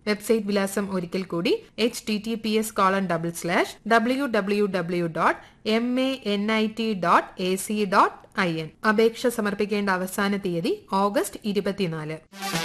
website വിലാസം ഒരിക്കൽ കൂടി H T T P S colon double slash W W W dot M A N I T dot A C dot I N അപേക്ഷ സമർപ്പിക്കേണ്ട അവസാന തീയതി August ഇരുപത്തിനാല്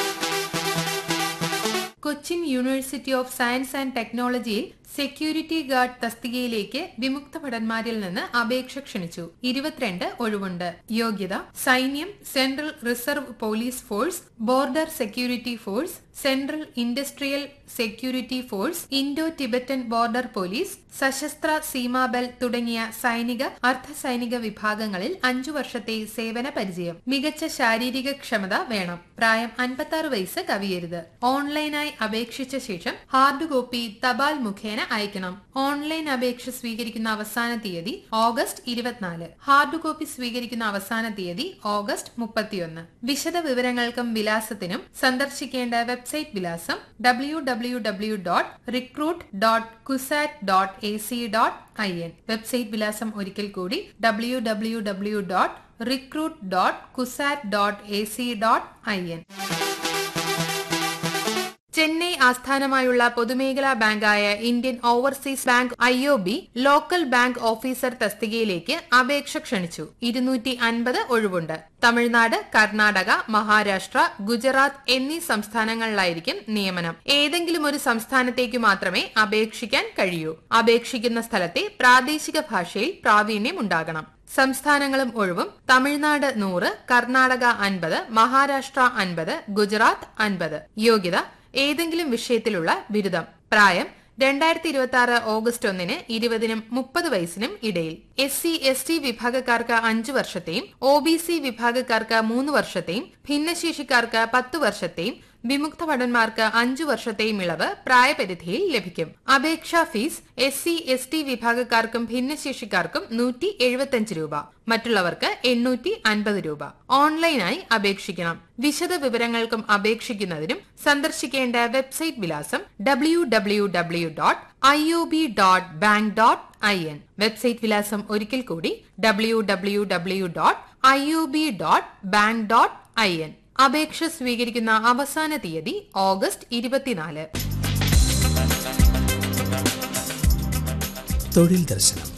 Cochin university of science and ടെക്നോളജിയിൽ security guard തസ്തികയിലേക്ക് വിമുക്ത ഭടന്മാരിൽ നിന്ന് അപേക്ഷ ക്ഷണിച്ചു ഇരുപത്തിരണ്ട് ഒഴിവുണ്ട് യോഗ്യത സൈന്യം central reserve police force border security force central industrial security force Indo Tibetan border police Sashastra Seemabal തുടങ്ങിയ സൈനിക അർദ്ധസൈനിക വിഭാഗങ്ങളിൽ അഞ്ചു വർഷത്തെ സേവന പരിചയം മികച്ച ശാരീരിക ക്ഷമത വേണം പ്രായം അൻപത്തി ആറ് വയസ്സ് കവിയരുത് ഓൺലൈനായി അപേക്ഷിച്ച ശേഷം ഹാർഡ് കോപ്പി തപാൽ മുഖേന അയക്കണം ഓൺലൈൻ അപേക്ഷ സ്വീകരിക്കുന്ന അവസാന തീയതി ഓഗസ്റ്റ് ഇരുപത്തിനാല് ഹാർഡ് കോപ്പി സ്വീകരിക്കുന്ന അവസാന തീയതി ഓഗസ്റ്റ് മുപ്പത്തിയൊന്ന് വിശദ വിവരങ്ങൾക്കും വിലാസത്തിനും സന്ദർശിക്കേണ്ട വെബ്സൈറ്റ് വിലാസം W W W dot recruit dot CUSAT dot A C dot I N website വിലാസം ഒരിക്കൽ കൂടി W W W dot recruit dot CUSAT dot A C dot I N Chennai ആസ്ഥാനമായുള്ള പൊതുമേഖലാ ബാങ്കായ Indian overseas bank I O B local bank officer തസ്തികയിലേക്ക് അപേക്ഷ ക്ഷണിച്ചു ഇരുന്നൂറ്റി അൻപത് ഒഴിവുണ്ട് തമിഴ്നാട് കർണാടക മഹാരാഷ്ട്ര ഗുജറാത്ത് എന്നീ സംസ്ഥാനങ്ങളിലായിരിക്കും നിയമനം ഏതെങ്കിലും ഒരു സംസ്ഥാനത്തേക്ക് മാത്രമേ അപേക്ഷിക്കാൻ കഴിയൂ അപേക്ഷിക്കുന്ന സ്ഥലത്തെ പ്രാദേശിക ഭാഷയിൽ പ്രാവീണ്യം ഉണ്ടാകണം സംസ്ഥാനങ്ങളും ഒഴിവും തമിഴ്നാട് നൂറ് കർണാടക അൻപത് മഹാരാഷ്ട്ര അൻപത് ഗുജറാത്ത് അൻപത് യോഗ്യത ഏതെങ്കിലും വിഷയത്തിലുള്ള ബിരുദം പ്രായം രണ്ടായിരത്തി ഇരുപത്തി ആറ് ഓഗസ്റ്റ് ഒന്നിന് ഇരുപതിനും മുപ്പത് വയസ്സിനും ഇടയിൽ എസ് സി എസ് ടി വിഭാഗക്കാർക്ക് അഞ്ചു വർഷത്തെയും ഒ ബി സി വിഭാഗക്കാർക്ക് മൂന്ന് വർഷത്തെയും ഭിന്നശേഷിക്കാർക്ക് പത്ത് വർഷത്തെയും വിമുക്ത ഭടന്മാർക്ക് അഞ്ചു വർഷത്തെയും ഇളവ് പ്രായപരിധിയിൽ ലഭിക്കും അപേക്ഷാ fees S C S T വിഭാഗക്കാർക്കും ഭിന്നശേഷിക്കാർക്കും നൂറ്റി എഴുപത്തിയഞ്ച് രൂപ മറ്റുള്ളവർക്ക് എണ്ണൂറ്റി അൻപത് രൂപ ഓൺലൈനായി അപേക്ഷിക്കണം വിശദ വിവരങ്ങൾക്കും അപേക്ഷിക്കുന്നതിനും സന്ദർശിക്കേണ്ട വെബ്സൈറ്റ് വിലാസം W W W dot I O B dot bank dot I N website വിലാസം ഒരിക്കൽ കൂടി W W W dot I O B dot bank dot I N അപേക്ഷ സ്വീകരിക്കുന്ന അവസാന തീയതി ഓഗസ്റ്റ് ഇരുപത്തിനാല് തൊഴിൽ ദർശനം